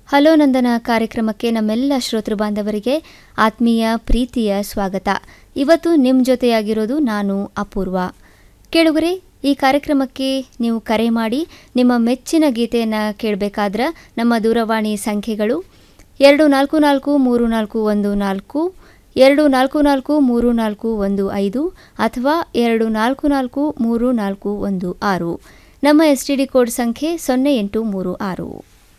hello ನಂದನ ಕಾರ್ಯಕ್ರಮಕ್ಕೆ ನಮ್ಮೆಲ್ಲ ಶ್ರೋತೃ ಬಾಂಧವರಿಗೆ ಆತ್ಮೀಯ ಪ್ರೀತಿಯ ಸ್ವಾಗತ ಇವತ್ತು ನಿಮ್ಮ ಜೊತೆಯಾಗಿರೋದು ನಾನು ಅಪೂರ್ವ ಕೇಳುಗರೆ ಈ ಕಾರ್ಯಕ್ರಮಕ್ಕೆ ನೀವು ಕರೆ ಮಾಡಿ ನಿಮ್ಮ ಮೆಚ್ಚಿನ ಗೀತೆಯನ್ನು ಕೇಳಬೇಕಾದ್ರೆ ನಮ್ಮ ದೂರವಾಣಿ ಸಂಖ್ಯೆಗಳು ಎರಡು ನಾಲ್ಕು ನಾಲ್ಕು ಮೂರು ನಾಲ್ಕು ಒಂದು ನಾಲ್ಕು ಎರಡು ನಾಲ್ಕು ನಾಲ್ಕು ಮೂರು ನಾಲ್ಕು ಒಂದು ಐದು ಅಥವಾ ಎರಡು ನಾಲ್ಕು ನಾಲ್ಕು ಮೂರು ನಾಲ್ಕು ಒಂದು ಆರು ನಮ್ಮ ಎಸ್ ಟಿ ಡಿ ಕೋಡ್ ಸಂಖ್ಯೆ ಸೊನ್ನೆ ಎಂಟು ಮೂರು ಆರು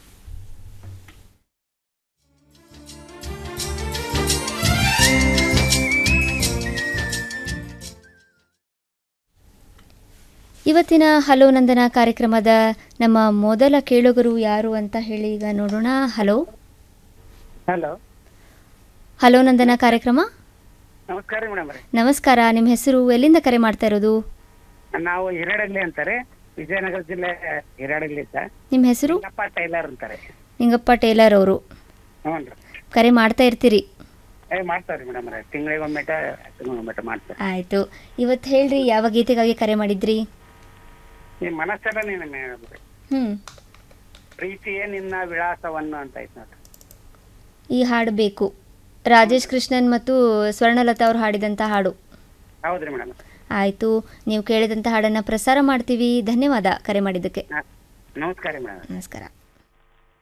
ಇವತ್ತಿನ ಹಲೋ ನಂದನ ಕಾರ್ಯಕ್ರಮದ ನಮ್ಮ ಮೊದಲ ಕೇಳುಗರು ಯಾರು ಅಂತ ಹೇಳಿ ಈಗ ನೋಡೋಣ ಹಲೋ ಹಲೋ ಹಲೋ ನಂದನ ಕಾರ್ಯಕ್ರಮ ನಮಸ್ಕಾರ ಮೇಡಮ್ ರೀ ನಮಸ್ಕಾರ ನಿಮ್ಮ ಹೆಸರು ಎಲ್ಲಿಂದ ಕರೆ ಮಾಡ್ತಾ ಇರೋದು ನಾವು ಹಿರೇಡಗ್ಲಿ ಅಂತಾರೆ ವಿಜಯನಗರ ಜಿಲ್ಲೆ ಹಿರೇಡಗ್ಲಿ ಅಂತ ನಿಮ್ಮ ಹೆಸರು ಅಪ್ಪ ಟೈಲರ್ ಅಂತಾರೆ ನಿಂಗಪ್ಪ ಟೇಲರ್ ಅವರು ಹ್ಞೂ ರೀ ಕರೆ ಮಾಡ್ತಾ ಇರ್ತೀರಿ ಏ ಮಾಡ್ತಾರೆ ಮೇಡಮ್ ರೀ ತಿಂಗಳಿಗೆ ಒಮ್ಮೆಟ ತಿಂಗಳಿಗೊಮ್ಮೆಟ ಮಾಡ್ತಾರೆ ಆಯಿತು ಇವತ್ತು ಹೇಳ್ರಿ ಯಾವ ಗೀತೆಗಾಗಿ ಕರೆ ಮಾಡಿದ್ರಿ ಈ ಮನಸ್ಸೆಲ್ಲ ನೀನು ಮೇಡಮ್ ರೀ ಹ್ಞೂ ಪ್ರೀತಿಯೇ ನಿನ್ನ ವಿಳಾಸವನ್ನು ಅಂತ ಐತೆ ನೋಡ್ರಿ ಈ ಹಾಡು ಬೇಕು ರಾಜೇಶ್ ಕೃಷ್ಣನ್ ಮತ್ತು ಸ್ವರ್ಣಲತಾ ಅವ್ರು ಹಾಡಿದಂಥ ಹಾಡು ಹೌದ್ರಿ ಮೇಡಮ್ ಆಯಿತು ನೀವು ಕೇಳಿದಂಥ ಹಾಡನ್ನು ಪ್ರಸಾರ ಮಾಡ್ತೀವಿ ಧನ್ಯವಾದ ಕರೆ ಮಾಡಿದ್ದಕ್ಕೆ ನಮಸ್ಕಾರ ಮೇಡಮ್ ನಮಸ್ಕಾರ